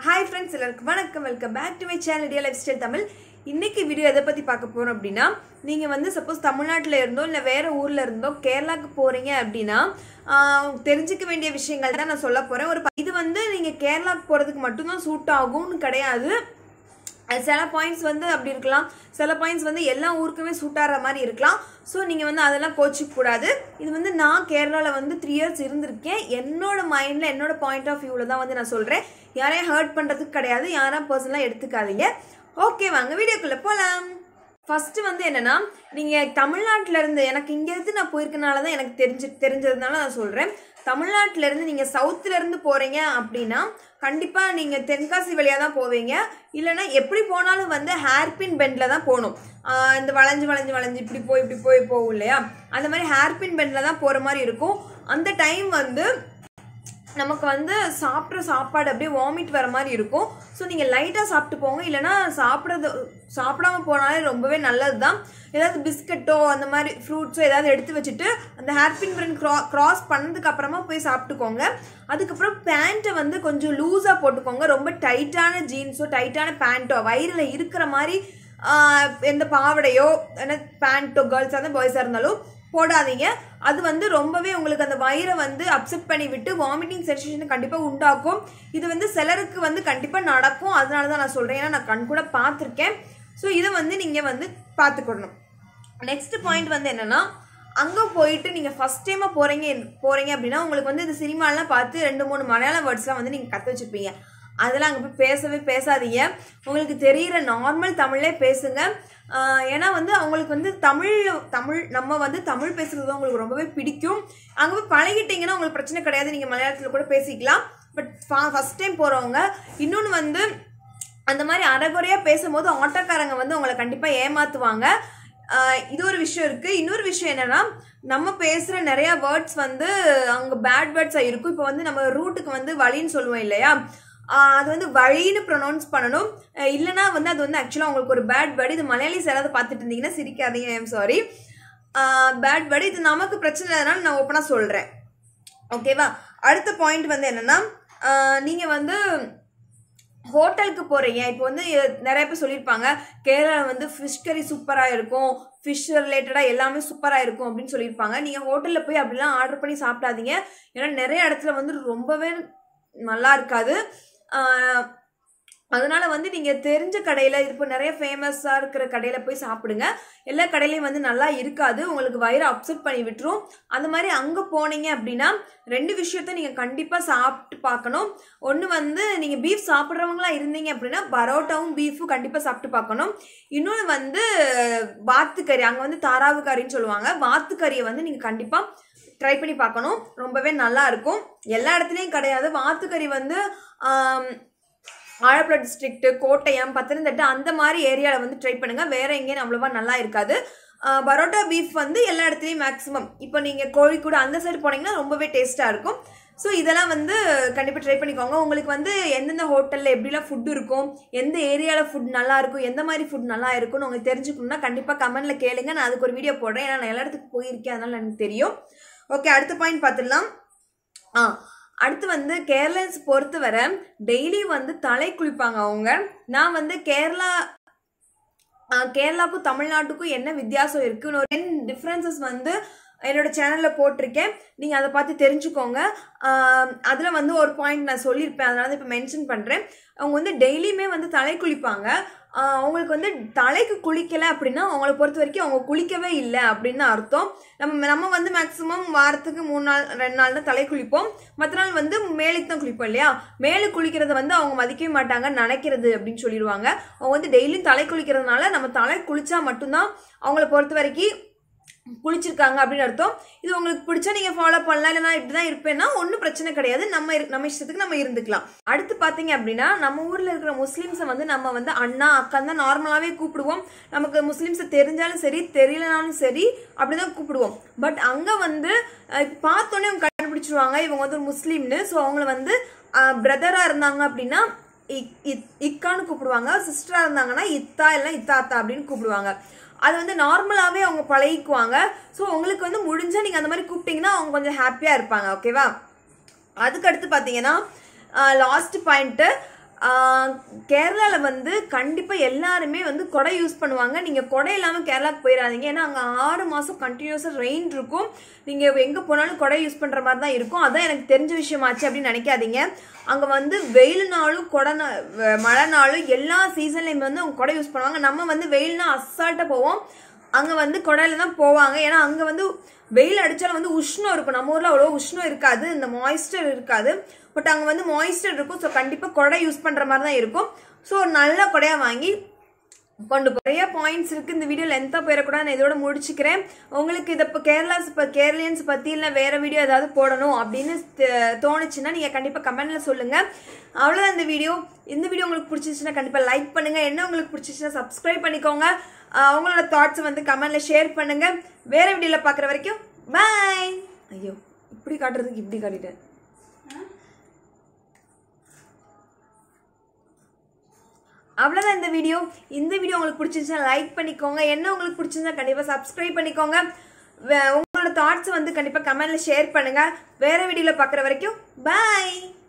hi friends எல்லாருக்கும் வணக்கம் welcome back to my channel dear life style Tamil இன்னைக்கு video எதை பற்றி பார்க்க போகிறோம் அப்படின்னா நீங்கள் வந்து சப்போஸ் தமிழ்நாட்டில் இருந்தோ இல்லை வேறு ஊரில் இருந்தோ கேரளாக்கு போகிறீங்க அப்படின்னா ஆஹ், தெரிஞ்சுக்க வேண்டிய விஷயங்கள் தான் நான் சொல்ல போகிறேன் ஒரு ப- இது வந்து நீங்கள் கேரளாக்கு போகிறதுக்கு மட்டும்தான் சூட் ஆகும்னு கிடையாது அது சில பாயிண்ட்ஸ் வந்து அப்படி இருக்கலாம் சில பாயிண்ட்ஸ் வந்து எல்லா ஊருக்குமே சூட் ஆகிற மாதிரி இருக்கலாம் ஸோ நீங்கள் வந்து அதெல்லாம் கோச்சிக்க கூடாது இது வந்து நான் கேரளாவில் வந்து த்ரீ இயர்ஸ் இருந்திருக்கேன் என்னோட மைண்டில் என்னோட பாயிண்ட் ஆஃப் வியூவில் தான் வந்து நான் சொல்கிறேன் யாரையும் ஹர்ட் பண்ணுறதுக்கு கிடையாது யாரும் பர்சனலாக எடுத்துக்காதீங்க ஓகே வாங்க வீடியோக்குள்ளே போகலாம் ஃபர்ஸ்ட் வந்து என்னன்னா நீங்க தமிழ்நாட்டுல இருந்து எனக்கு இங்க இருந்து நான் போயிருக்கனால தான் எனக்கு தெரிஞ்சு தெரிஞ்சதுனால நான் சொல்றேன் தமிழ்நாட்டுல இருந்து நீங்க சவுத்துல இருந்து போறீங்க அப்படின்னா கண்டிப்பா நீங்க தென்காசி வழியா தான் போவீங்க இல்லைன்னா எப்படி போனாலும் வந்து ஹேர்பின் பெண்ட்ல தான் போகணும் ஆஹ் இந்த வளைஞ்சு வளைஞ்சு வளைஞ்சு இப்படி போய் இப்படி போய் போகும் இல்லையா அந்த மாதிரி ஹேர்பின் பெண்ட்ல தான் போற மாதிரி இருக்கும் அந்த டைம் வந்து நமக்கு வந்து சாப்பிட்ற சாப்பாடு அப்படியே வாமிட் வர மாதிரி இருக்கும் ஸோ நீங்கள் லைட்டாக சாப்பிட்டு போங்க இல்லைன்னா சாப்பிட்றது சாப்பிடாம போனாலே ரொம்பவே நல்லது தான் ஏதாவது பிஸ்கட்டோ அந்த மாதிரி ஃப்ரூட்ஸோ ஏதாவது எடுத்து வச்சுட்டு அந்த ஹேர்பின் பிரெண்ட் க்ரா கிராஸ் பண்ணதுக்கு அப்புறமா போய் சாப்பிட்டுக்கோங்க அதுக்கப்புறம் பேண்ட்டை வந்து கொஞ்சம் லூஸாக போட்டுக்கோங்க ரொம்ப டைட்டான ஜீன்ஸோ டைட்டான பேண்ட்டோ வயிறில் இருக்கிற மாதிரி ஆஹ், எந்த பாவடையோ என்ன பேண்ட்டோ கேர்ள்ஸாக இருந்தால் பாய்ஸாக இருந்தாலும் போடாதீங்க அது வந்து ரொம்பவே உங்களுக்கு அந்த வயிறை வந்து அப்செட் பண்ணி விட்டு வாமிட்டிங் சென்சேஷன் கண்டிப்பாக உண்டாக்கும் இது வந்து சிலருக்கு வந்து கண்டிப்பாக நடக்கும் அதனால தான் நான் சொல்கிறேன் ஏன்னா நான் கண் கூட பார்த்துருக்கேன் ஸோ இதை வந்து நீங்கள் வந்து பார்த்துக்கணும் நெக்ஸ்ட் பாயிண்ட் வந்து என்னன்னா அங்கே போயிட்டு நீங்கள் ஃபஸ்ட் டைமாக போகிறீங்க போகிறீங்க அப்படின்னா உங்களுக்கு வந்து இந்த சினிமாலாம் பார்த்து ரெண்டு மூணு மலையாள வேர்ட்ஸ்லாம் வந்து நீங்கள் கற்று வச்சுருப்பீங்க அதெல்லாம் அங்கே போய் பேசவே பேசாதீங்க உங்களுக்கு தெரிகிற நார்மல் தமிழ்லே பேசுங்க ஆஹ் ஏன்னா வந்து அவங்களுக்கு வந்து தமிழ் தமிழ் நம்ம வந்து தமிழ் பேசுறது தான் உங்களுக்கு ரொம்பவே பிடிக்கும் அங்கே போய் பழகிட்டீங்கன்னா உங்களுக்கு பிரச்சனை கிடையாது நீங்கள் மலையாளத்தில் கூட பேசிக்கலாம் பட் ஃபஸ்ட் டைம் போகிறவங்க இன்னொன்று வந்து அந்த மாதிரி அரைகுறையாக பேசும்போது ஆட்டோக்காரங்க வந்து உங்களை கண்டிப்பாக ஏமாற்றுவாங்க ஆஹ் இது ஒரு விஷயம் இருக்குது இன்னொரு விஷயம் என்னென்னா நம்ம பேசுகிற நிறையா வேர்ட்ஸ் வந்து அங்கே பேட் வேர்ட்ஸாக இருக்கும் இப்போ வந்து நம்ம ரூட்டுக்கு வந்து வழின்னு சொல்லுவோம் இல்லையா ஆஹ் அது வந்து வழின்னு ப்ரொனவுன்ஸ் பண்ணணும் அஹ் இல்லைனா வந்து அது வந்து ஆக்சுவலாக உங்களுக்கு ஒரு பேட் வேர்டு இது மலையாளிஸ் யாராவது பார்த்துட்டு இருந்தீங்கன்னா சிரிக்காதீங்க ஐம் சாரி பேட் வேர்டு இது நமக்கு பிரச்சனை இல்லைனாலும் நான் ஓப்பனாக சொல்கிறேன் ஓகேவா அடுத்த பாயிண்ட் வந்து என்னென்னா நீங்கள் வந்து ஹோட்டலுக்கு போகிறீங்க இப்போ வந்து நிறைய பேர் சொல்லியிருப்பாங்க கேரளா வந்து ஃபிஷ் கறி சூப்பராக இருக்கும் ஃபிஷ் ரிலேட்டடாக எல்லாமே சூப்பராக இருக்கும் அப்படின்னு சொல்லியிருப்பாங்க நீங்கள் ஹோட்டலில் போய் அப்படிலாம் ஆர்டர் பண்ணி சாப்பிடாதீங்க ஏன்னா நிறைய இடத்துல வந்து ரொம்பவே நல்லா இருக்காது ஆஹ் அதனால வந்து நீங்கள் தெரிஞ்ச கடையில் இப்போ நிறைய ஃபேமஸாக இருக்கிற கடையில் போய் சாப்பிடுங்க எல்லா கடையிலையும் வந்து நல்லா இருக்காது உங்களுக்கு வயிறு அப்செட் பண்ணி விட்டுரும் அந்த மாதிரி அங்கே போனீங்க அப்படின்னா ரெண்டு விஷயத்த நீங்கள் கண்டிப்பாக சாப்பிட்டு பார்க்கணும் ஒன்று வந்து நீங்கள் பீஃப் சாப்பிட்றவங்களா இருந்தீங்க அப்படின்னா பரோட்டாவும் பீஃபும் கண்டிப்பாக சாப்பிட்டு பார்க்கணும் இன்னொன்று வந்து வாத்துக்கறி அங்கே வந்து தாராவு கறின்னு சொல்லுவாங்க வாத்துக்கறியை வந்து நீங்கள் கண்டிப்பாக ட்ரை பண்ணி பார்க்கணும் ரொம்பவே நல்லா இருக்கும் எல்லா இடத்துலையும் கிடையாது வாத்துக்கறி வந்து ஆம், ஆலப்புழா டிஸ்ட்ரிக்ட் கோட்டயம் பத்தனந்திட்டை அந்த மாதிரி ஏரியாவில் வந்து ட்ரை பண்ணுங்க வேற எங்கேயும் அவ்வளோவா நல்லா இருக்காது ஆஹ் பரோட்டா பீஃப் வந்து எல்லா இடத்துலையும் மேக்ஸிமம் இப்போ நீங்கள் கோழிக்கூடு அந்த சைடு போனீங்கன்னா ரொம்பவே டேஸ்ட்டாக இருக்கும் ஸோ இதெல்லாம் வந்து கண்டிப்பாக ட்ரை பண்ணிக்கோங்க உங்களுக்கு வந்து எந்தெந்த ஹோட்டலில் எப்படிலாம் ஃபுட் இருக்கும் எந்த ஏரியாவில் ஃபுட் நல்லா இருக்கும் எந்த மாதிரி ஃபுட் நல்லா இருக்கும்னு உங்களுக்கு தெரிஞ்சுக்கணும்னா கண்டிப்பாக கமெண்ட்டில் கேளுங்க நான் அதுக்கு ஒரு வீடியோ போடுறேன் ஏன்னா நான் எல்லா இடத்துக்கு போயிருக்கேன் அதனால எனக்கு தெரியும் ஓகே அடுத்த பாயிண்ட் பார்த்துடலாம் ஆ அடுத்து வந்து கேரளன்ஸ் பொறுத்தவரை டெய்லி வந்து தலை குளிப்பாங்க அவங்க நான் வந்து கேரளா ஆ, கேரளாவுக்கும் தமிழ்நாட்டுக்கும் என்ன வித்தியாசம் இருக்குன்னு ஒரு டென் டிஃப்ரென்சஸ் வந்து என்னோட சேனலில் போட்டிருக்கேன் நீங்கள் அதை பார்த்து தெரிஞ்சுக்கோங்க அதில் வந்து ஒரு பாயிண்ட் நான் சொல்லியிருப்பேன் அதனால இப்போ மென்ஷன் பண்ணுறேன் அவங்க வந்து டெய்லியுமே வந்து தலை குளிப்பாங்க ஆ, அவங்களுக்கு வந்து தலைக்கு குளிக்கலை அப்படின்னா அவங்கள பொறுத்த வரைக்கும் அவங்க குளிக்கவே இல்லை அப்படின்னு அர்த்தம் நம்ம நம்ம வந்து மேக்ஸிமம் வாரத்துக்கு மூணு நாள் ரெண்டு நாள் தான் தலை குளிப்போம் மற்ற நாள் வந்து மேலுக்கு தான் குளிப்போம் இல்லையா மேலே குளிக்கிறத வந்து அவங்க மதிக்கவே மாட்டாங்க நினைக்கிறது அப்படின்னு சொல்லிடுவாங்க அவங்க வந்து டெய்லியும் தலை குளிக்கிறதுனால நம்ம தலை குளிச்சா மட்டும்தான் அவங்கள பொறுத்த வரைக்கும் குளிச்சிருக்காங்க அப்படின்னு அர்த்தம் இது உங்களுக்கு பிடிச்சா நீங்க ஃபாலோ பண்ணலாம் இல்லை நான் இப்படி தான் இருப்பேன்னா ஒன்றும் பிரச்சனை கிடையாது நம்ம இரு- நம்ம இஷ்டத்துக்கு நம்ம இருந்துக்கலாம் அடுத்து பார்த்தீங்க அப்படின்னா நம்ம ஊர்ல இருக்கிற முஸ்லிம்ஸை வந்து நம்ம வந்து அண்ணா அக்கா தான் நார்மலாகவே கூப்பிடுவோம் நமக்கு முஸ்லிம்ஸை தெரிஞ்சாலும் சரி தெரியலனாலும் சரி அப்படிதான் கூப்பிடுவோம் பட் அங்க வந்து அஹ், இப்ப பார்த்தோன்னே அவங்க கண்டுபிடிச்சிருவாங்க இவங்க வந்து ஒரு முஸ்லீம்னு ஸோ அவங்கள வந்து பிரதரா இருந்தாங்க அப்படின்னா இக்- இத்- இக்கான்னு கூப்பிடுவாங்க சிஸ்டரா இருந்தாங்கன்னா இத்தா இல்லை இத்தாத்தா அப்படின்னு கூப்பிடுவாங்க அது வந்து நார்மலாகவே அவங்க பழகிக்குவாங்க ஸோ உங்களுக்கு வந்து முடிஞ்சா நீங்கள் அந்த மாதிரி கூப்பிட்டீங்கன்னா அவங்க கொஞ்சம் ஹாப்பியாக இருப்பாங்க ஓகேவா அதுக்கு அடுத்து பார்த்தீங்கன்னா லாஸ்ட் பாயிண்ட்டு கேரளாவில் வந்து கண்டிப்பாக எல்லாருமே வந்து கொடை யூஸ் பண்ணுவாங்க நீங்கள் கொடை இல்லாமல் கேரளாவுக்கு போயிடாதீங்க ஏன்னா அங்கே ஆறு மாதம் கண்டினியூஸாக ரெயின் இருக்கும் நீங்கள் எங்கே போனாலும் கொடை யூஸ் பண்ணுற மாதிரி தான் இருக்கும் அதான் எனக்கு தெரிஞ்ச விஷயமாச்சு அப்படின்னு நினைக்காதீங்க அங்கே வந்து வெயில்னாலும் கொடை நா- வ- மழைனாலும் எல்லா சீசன்லேயும் வந்து அவங்க கொடை யூஸ் பண்ணுவாங்க நம்ம வந்து வெயில்னா அசால்ட்டாக போவோம் அங்கே வந்து கொடையில தான் போவாங்க ஏன்னா அங்கே வந்து வெயில் அடித்தாலும் வந்து உஷ்ணம் இருக்கும் நம்ம ஊரில் அவ்வளோ உஷ்ணம் இருக்காது இந்த மாய்ஸ்டர் இருக்காது பட் அங்கே வந்து மாய்ஸ்டர் இருக்கும் ஸோ கண்டிப்பாக கொடை யூஸ் பண்ணுற மாதிரி தான் இருக்கும் ஸோ ஒரு நல்ல கொடையாக வாங்கி கொண்டு போ- நிறைய பாயிண்ட்ஸ் இருக்கு இந்த வீடியோ லென்த்தாக போயிடக்கூடாது நான் இதோட முடிச்சுக்கிறேன் உங்களுக்கு இதை இப்போ கேரளாஸ் இப்போ கேரளியன்ஸ் பற்றி இல்லை வேற வீடியோ ஏதாவது போடணும் அப்படின்னு த- தோணுச்சுன்னா நீங்கள் கண்டிப்பாக கமெண்ட்ல சொல்லுங்க அவ்வளோதான் இந்த வீடியோ இந்த வீடியோ உங்களுக்கு பிடிச்சிச்சுன்னா கண்டிப்பாக லைக் பண்ணுங்க என்ன உங்களுக்கு பிடிச்சிச்சுன்னா சப்ஸ்கிரைப் பண்ணிக்கோங்க ஆஹ் உங்களோட தாட்ஸை வந்து கமெண்ட்ல ஷேர் பண்ணுங்க வேற வீடியோவில் பார்க்குற வரைக்கும் பாய் ஐயோ இப்படி காட்டுறதுக்கு இப்படி காட்டிட்டேன் அவ்வளோதான் இந்த வீடியோ இந்த வீடியோ உங்களுக்கு பிடிச்சிருந்துச்சுன்னா லைக் பண்ணிக்கோங்க என்ன உங்களுக்கு பிடிச்சிருந்தா கண்டிப்பாக சப்ஸ்கிரைப் பண்ணிக்கோங்க வே- உங்களோட தாட்ஸ் வந்து கண்டிப்பாக கமெண்ட்ல ஷேர் பண்ணுங்க வேற வீடியோவில் பார்க்குற வரைக்கும் பாய்